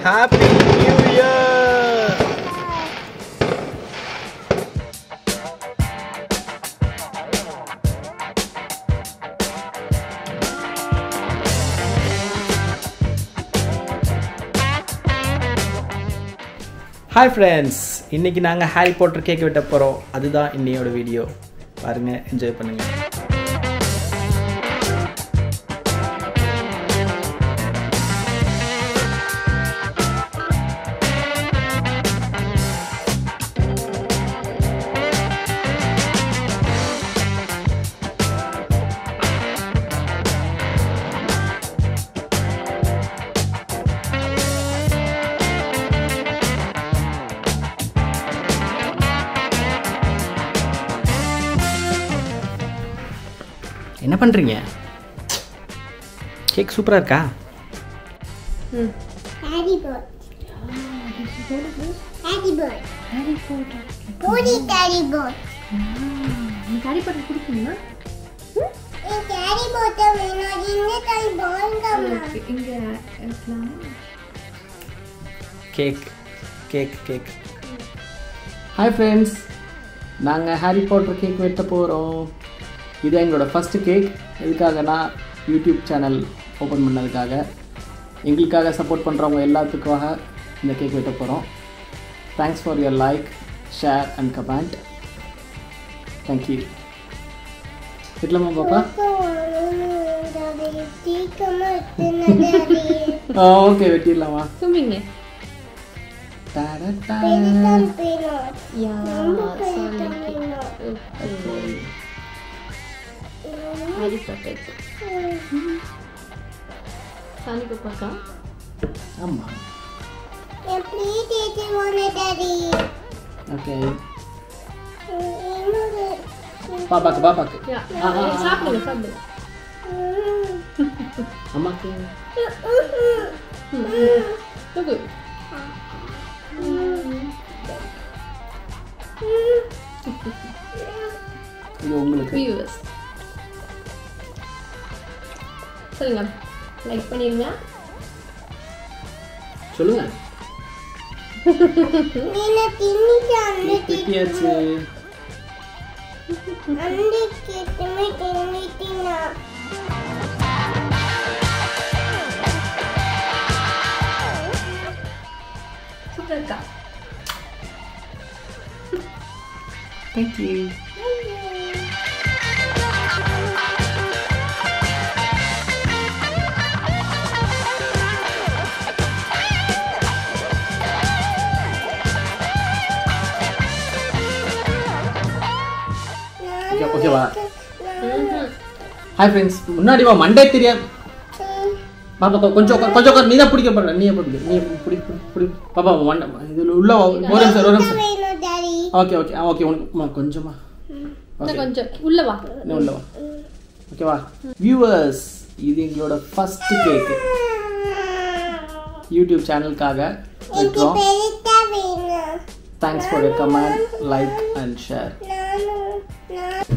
Happy new year hi friends இன்னைக்கு நாங்கள் Harry Potter cake வெட்ட போகிறோம் அதுதான் இன்னையோட வீடியோ பாருங்க என்ஜாய் பண்ணுங்க என்ன பண்ணுறீங்க கேக் சூப்பராக இருக்கா Harry Potter. Harry Potter. Puri Harry Potter. எனக்கு ஹாரி பாட்டர் பிடிக்குமா எனக்கு Harry Potter வேணும். அது இந்த time பாருங்கம்மா. இங்கே இருக்கலாம் cake cake cake hi friends நாங்கள் ஹாரி பாட்டர் கேக் வெட்ட போகிறோம் இது எங்களோட ஃபஸ்ட்டு கேக் எதுக்காகனா யூடியூப் சேனல் ஓப்பன் பண்ணதுக்காக எங்களுக்காக சப்போர்ட் பண்ணுறவங்க எல்லாத்துக்காக இந்த கேக் வெட்ட போகிறோம் thanks for your like share and comment thank you வெட்டலாமா பாப்பா அது சீக்கிரமா எத்தனை ஆ ஓகே வெட்டிடலாமா சும்மிங்க டடடா. பெருசான் வேணும். யா ரொம்ப பெருசான் வேணும். ஹாரி பாட்டர் சாமி பாப்பாக்கா ஆமாம் என் plate ஏத்துவானே daddy. ஓகே என்னோட பாப்பாக்கு பாப்பாக்கு யா ஆ, ஆ, ஆ. சாப்பிடுங்க சாப்பிடுங்க அம்மாக்கு தூக்கு இது உங்களுக்கு வியூவர்ஸ் சொல்லுங்க லைக் பண்ணிருங்க சொல்லுங்க நீன தின்னிட்டு அந்த வெட்டியாச்சு அந்த கேட்டுமே தின்னிட்டினா சூப்பர் இருக்கா தேங்க்யூ ஓகேவா ஹாய் ஃப்ரெண்ட்ஸ் முன்னாடி வா மண்டே தெரியாது பாப்பா கொ- கொஞ்சம் உட்கார், கொஞ்சம் உட்கார். நீ தான் பிடிக்க போற நீ பிடிக்க நீ பிடி பிடி, பிடி பாப்பா மண்டை இதில் உள்ள வா. ஒரு நிமிஷம் ஒரு நிமிஷம் வேணும் டாடி ஓகே ஓகே ஆ ஓகே உனக்கு அம்மா, கொஞ்சமா ஓகே இன்னும் கொஞ்சம் உள்ள வா நீ உள்ள வா ஓகேவா வியூவர்ஸ் இது எங்களோட ஃபர்ஸ்ட் கேக் யூடியூப் சேனலுக்காக எனக்கு வெட்டுறோம் பெருசா வேணும் thanks for your comment like and share நானும் நான்